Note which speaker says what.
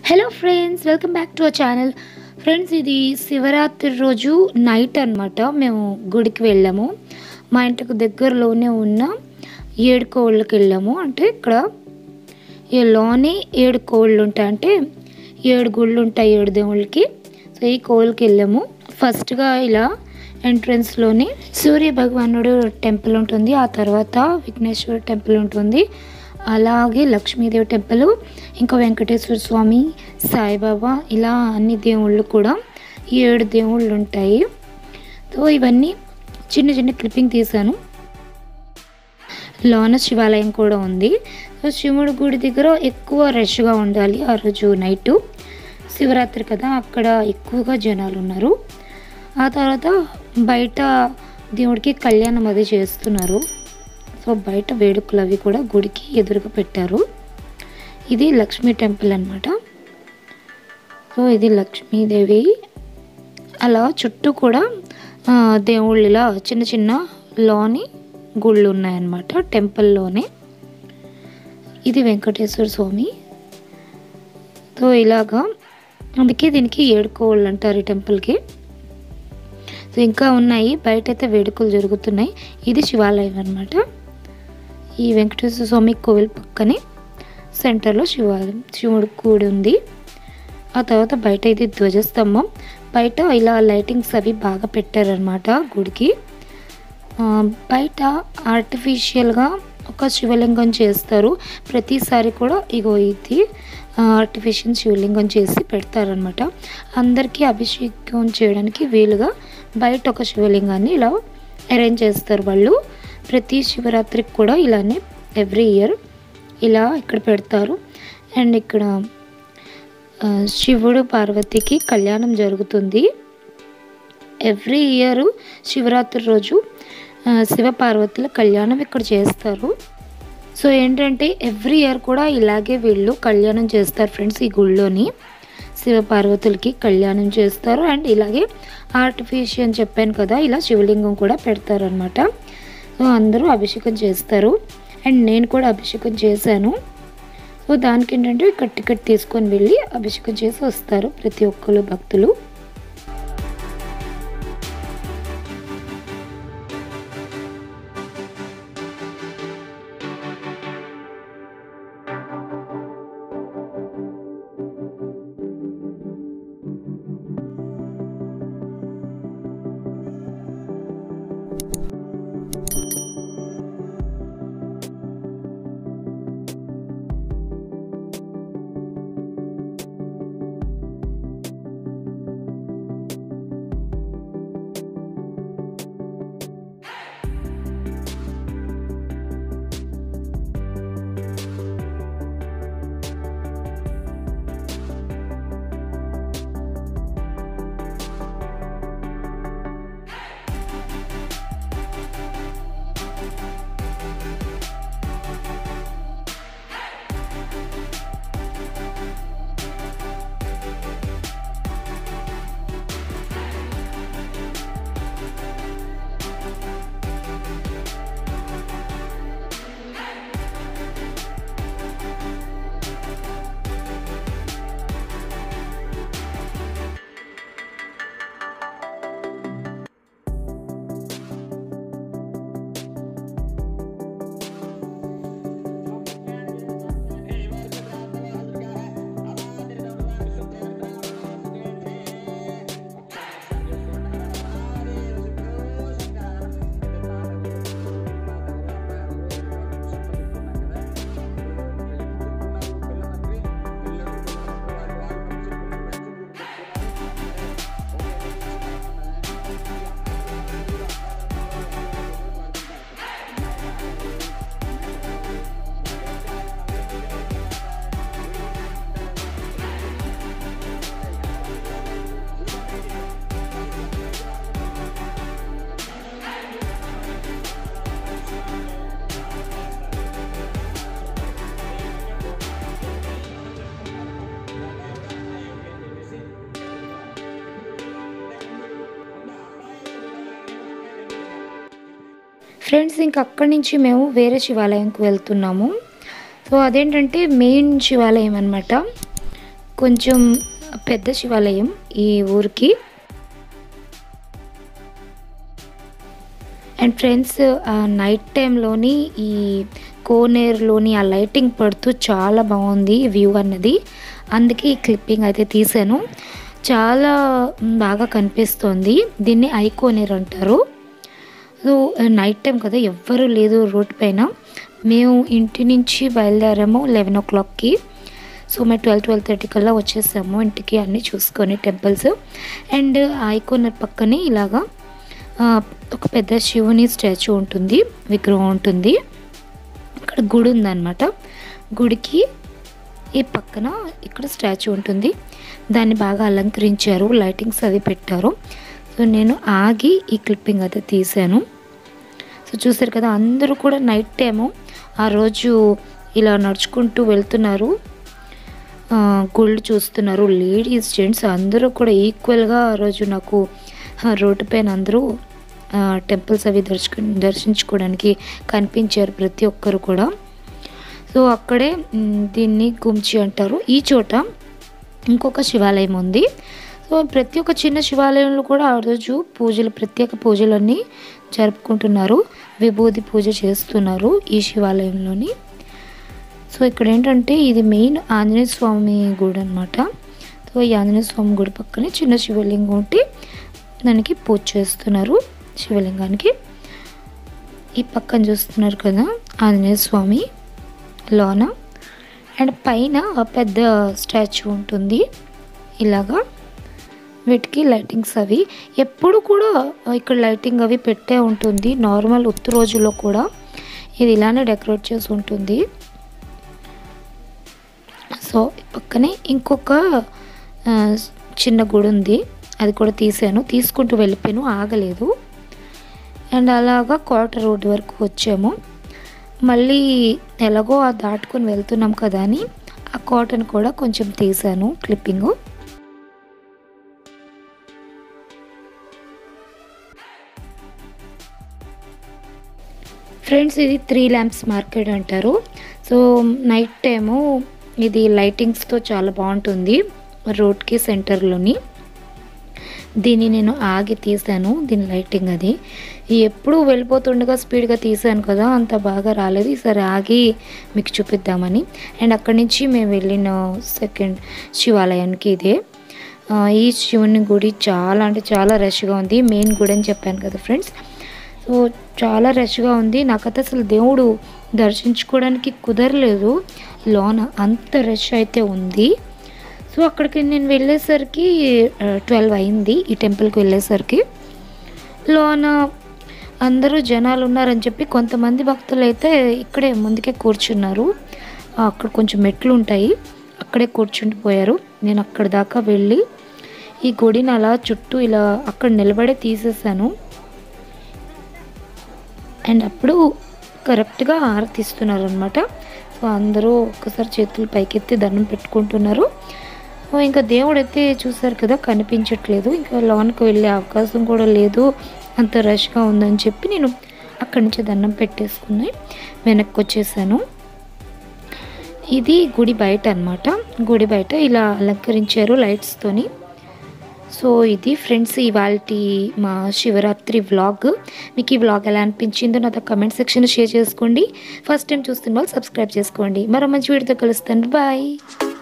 Speaker 1: hello friends welcome back to our channel friends ఇది శివరాత్రి రోజు night అన్నమాట మేము గుడికి వెళ్ళాము మా ఇంటికి దగ్గరలోనే ఉన్న ఏడు కోళ్ళకి వెళ్ళాము అంటే ఇక్కడ ఈ లోని ఏడు కోళ్ళు ఉంటాయి అంటే ఏడు గుళ్ళు ఉంటాయి ఏడు దేవుళ్ళకి సో ఈ కోళ్ళకి వెళ్ళాము ఫస్ట్గా ఇలా ఎంట్రన్స్లోని సూర్య భగవానుడు టెంపుల్ ఉంటుంది ఆ తర్వాత విఘ్నేశ్వర టెంపుల్ ఉంటుంది అలాగే లక్ష్మీదేవి టెంపుల్ ఇంకా వెంకటేశ్వర స్వామి సాయిబాబా ఇలా అన్ని దేవుళ్ళు కూడా ఈ ఏడు దేవుళ్ళు ఉంటాయి సో ఇవన్నీ చిన్న చిన్న క్లిప్పింగ్ తీశాను లోన శివాలయం కూడా ఉంది సో శివుడి గుడి దగ్గర ఎక్కువ రష్గా ఉండాలి ఆ రోజు నైట్ శివరాత్రి కదా అక్కడ ఎక్కువగా జనాలు ఉన్నారు ఆ తర్వాత బయట దేవుడికి కళ్యాణం అది చేస్తున్నారు సో బయట వేడుకలు అవి కూడా గుడికి ఎదురుగా పెట్టారు ఇది లక్ష్మీ టెంపుల్ అనమాట సో ఇది లక్ష్మీదేవి అలా చుట్టూ కూడా ఆ, దేవుళ్ళు ఇలా చిన్న చిన్న లోని గుళ్ళు ఉన్నాయన్నమాట టెంపుల్లోనే ఇది వెంకటేశ్వర స్వామి సో ఇలాగా అందుకే దీనికి ఏడుకోళ్ళు అంటారు ఈ టెంపుల్కి సో ఇంకా ఉన్నాయి బయట అయితే వేడుకలు జరుగుతున్నాయి ఇది శివాలయం అన్నమాట ఈ వెంకటేశ్వర స్వామి కోవిల్ పక్కనే సెంటర్లో శివాలయం శివుడు కూడి ఉంది ఆ తర్వాత బయట ఇది ధ్వజస్తంభం బయట ఇలా లైటింగ్స్ అవి బాగా పెట్టారనమాట గుడికి ఆ, బయట ఆర్టిఫిషియల్గా ఒక శివలింగం చేస్తారు ప్రతిసారి కూడా ఇగో ఇది ఆర్టిఫిషియల్ శివలింగం చేసి పెడతారనమాట అందరికీ అభిషేకం చేయడానికి వీలుగా బయట ఒక శివలింగాన్ని ఇలా అరేంజ్ చేస్తారు వాళ్ళు ప్రతి శివరాత్రికి కూడా ఇలానే ఎవ్రీ ఇయర్ ఇలా ఇక్కడ పెడతారు అండ్ ఇక్కడ ఆ, శివుడు పార్వతికి కళ్యాణం జరుగుతుంది ఎవ్రీ ఇయర్ శివరాత్రి రోజు ఆ, శివ పార్వతుల కళ్యాణం ఇక్కడ చేస్తారు సో ఏంటంటే ఎవ్రీ ఇయర్ కూడా ఇలాగే వీళ్ళు కళ్యాణం చేస్తారు ఫ్రెండ్స్ ఈ గుళ్ళోని శివ పార్వతులకి కళ్యాణం చేస్తారు అండ్ ఇలాగే ఆర్టిఫిషియల్ అని చెప్పాను కదా ఇలా శివలింగం కూడా పెడతారు అనమాట సో అందరూ అభిషేకం చేస్తారు అండ్ నేను కూడా అభిషేకం చేశాను సో దానికి ఏంటంటే ఇక్కడ టికెట్ తీసుకొని వెళ్ళి అభిషేకం చేసి వస్తారు ప్రతి ఒక్కరు భక్తులు ఫ్రెండ్స్ ఇంక అక్కడి నుంచి మేము వేరే శివాలయంకి వెళ్తున్నాము సో అదేంటంటే మెయిన్ శివాలయం అనమాట కొంచెం పెద్ద శివాలయం ఈ ఊరికి అండ్ ఫ్రెండ్స్ ఆ నైట్ టైంలోని ఈ కోనేరులోని ఆ లైటింగ్ పడుతూ చాలా బాగుంది వ్యూ అన్నది అందుకే ఈ క్లిప్పింగ్ అయితే తీసాను చాలా బాగా కనిపిస్తుంది దీన్ని ఐ కోనేరు అంటారు సో నైట్ టైం కదా ఎవ్వరూ లేదు రోడ్ పైన మేము ఇంటి నుంచి బయలుదేరాము లెవెన్ ఓ క్లాక్కి సో మేము ట్వెల్వ్ ట్వెల్వ్ థర్టీ కల్లా వచ్చేసాము ఇంటికి అన్నీ చూసుకొని టెంపుల్స్ అండ్ ఐకోనర్ పక్కనే ఇలాగా ఆ, ఒక పెద్ద శివుని స్టాచ్యూ ఉంటుంది విగ్రహం ఉంటుంది ఇక్కడ గుడి ఉందన్నమాట గుడికి ఈ పక్కన ఇక్కడ స్టాచ్యూ ఉంటుంది దాన్ని బాగా అలంకరించారు లైటింగ్స్ అవి పెట్టారు సో నేను ఆగి ఈ క్లిప్పింగ్ అయితే తీశాను సో చూసారు కదా అందరూ కూడా నైట్ టైము ఆ రోజు ఇలా నడుచుకుంటూ వెళ్తున్నారు ఆ, గుళ్ళు చూస్తున్నారు లేడీస్ జెంట్స్ అందరూ కూడా ఈక్వల్గా ఆ రోజు నాకు ఆ రోడ్డు పైన అందరూ టెంపుల్స్ అవి దర్శకు దర్శించుకోవడానికి కనిపించారు ప్రతి ఒక్కరు కూడా సో అక్కడే మ్, దీన్ని గుంచి అంటారు ఈ చోట ఇంకొక శివాలయం ఉంది సో ప్రతి ఒక్క చిన్న శివాలయంలో కూడా ఆ రోజు పూజలు ప్రత్యేక పూజలన్నీ జరుపుకుంటున్నారు విభూది పూజ చేస్తున్నారు ఈ శివాలయంలోని సో ఇక్కడ ఏంటంటే ఇది మెయిన్ ఆంజనేయ స్వామి గుడి అనమాట సో ఈ ఆంజనేయ స్వామి గుడి పక్కనే చిన్న శివలింగం ఉంటే దానికి పూజ చేస్తున్నారు శివలింగానికి ఈ పక్కన చూస్తున్నారు కదా ఆంజనేయ స్వామి లోన అండ్ పైన ఒక పెద్ద స్టాచ్యూ ఉంటుంది ఇలాగా వీటికి లైటింగ్స్ అవి ఎప్పుడు కూడా ఇక్కడ లైటింగ్ అవి పెట్టే ఉంటుంది నార్మల్ ఉత్తు రోజుల్లో కూడా ఇది ఇలానే డెకరేట్ చేసి ఉంటుంది సో పక్కనే ఇంకొక ఆ, చిన్న గుడి ఉంది అది కూడా తీసాను తీసుకుంటూ వెళ్ళిపోయాను ఆగలేదు అండ్ అలాగా కోట రోడ్ వరకు వచ్చాము మళ్ళీ ఎలాగో ఆ దాటుకొని వెళ్తున్నాం కదా అని ఆ కోటను కూడా కొంచెం తీసాను క్లిప్పింగు ఫ్రెండ్స్ ఇది త్రీ ల్యాంప్స్ మార్కెట్ అంటారు సో నైట్ టైము ఇది లైటింగ్స్తో చాలా బాగుంటుంది రోడ్కి సెంటర్లోని దీన్ని నేను ఆగి తీసాను దీని లైటింగ్ అది ఎప్పుడు వెళ్ళిపోతుండగా స్పీడ్గా తీసాను కదా అంత బాగా రాలేదు ఈసారి ఆగి మీకు చూపిద్దామని అండ్ అక్కడి నుంచి మేము వెళ్ళిన సెకండ్ శివాలయానికి ఇదే ఆ, ఈ శివుని గుడి చాలా అంటే చాలా రష్గా ఉంది మెయిన్ గుడి అని చెప్పాను కదా ఫ్రెండ్స్ సో చాలా రష్గా ఉంది నాకైతే అసలు దేవుడు దర్శించుకోవడానికి కుదరలేదు లోన అంత రష్ అయితే ఉంది సో అక్కడికి నేను వెళ్ళేసరికి ట్వెల్వ్ అయింది ఈ టెంపుల్కి వెళ్ళేసరికి లోన అందరూ జనాలు ఉన్నారని చెప్పి కొంతమంది భక్తులు అయితే ఇక్కడే ముందుకే కూర్చున్నారు ఆ, అక్కడ కొంచెం మెట్లు ఉంటాయి అక్కడే కూర్చుండిపోయారు నేను అక్కడ దాకా వెళ్ళి ఈ గుడిని అలా చుట్టూ ఇలా అక్కడ నిలబడే తీసేసాను అండ్ అప్పుడు కరెక్ట్గా ఆరతిస్తున్నారు అనమాట సో అందరూ ఒక్కసారి చేతులు పైకెత్తి దండం పెట్టుకుంటున్నారు సో ఇంకా దేవుడు అయితే చూసారు కదా కనిపించట్లేదు ఇంకా లోనికి వెళ్ళే అవకాశం కూడా లేదు అంత రష్గా ఉందని చెప్పి నేను అక్కడి నుంచి దండం పెట్టేసుకుని వెనక్కి వచ్చేసాను ఇది గుడి బయట అన్నమాట గుడి బయట ఇలా అలంకరించారు లైట్స్తోని సో ఇది ఫ్రెండ్స్ ఇవాళ మా శివరాత్రి వ్లాగ్ మీకు ఈ వ్లాగ్ ఎలా అనిపించిందో నాతో కమెంట్ సెక్షన్ షేర్ చేసుకోండి ఫస్ట్ టైం చూస్తున్న వాళ్ళు సబ్స్క్రైబ్ చేసుకోండి మరో మంచి వీడియోతో కలుస్తాను బాయ్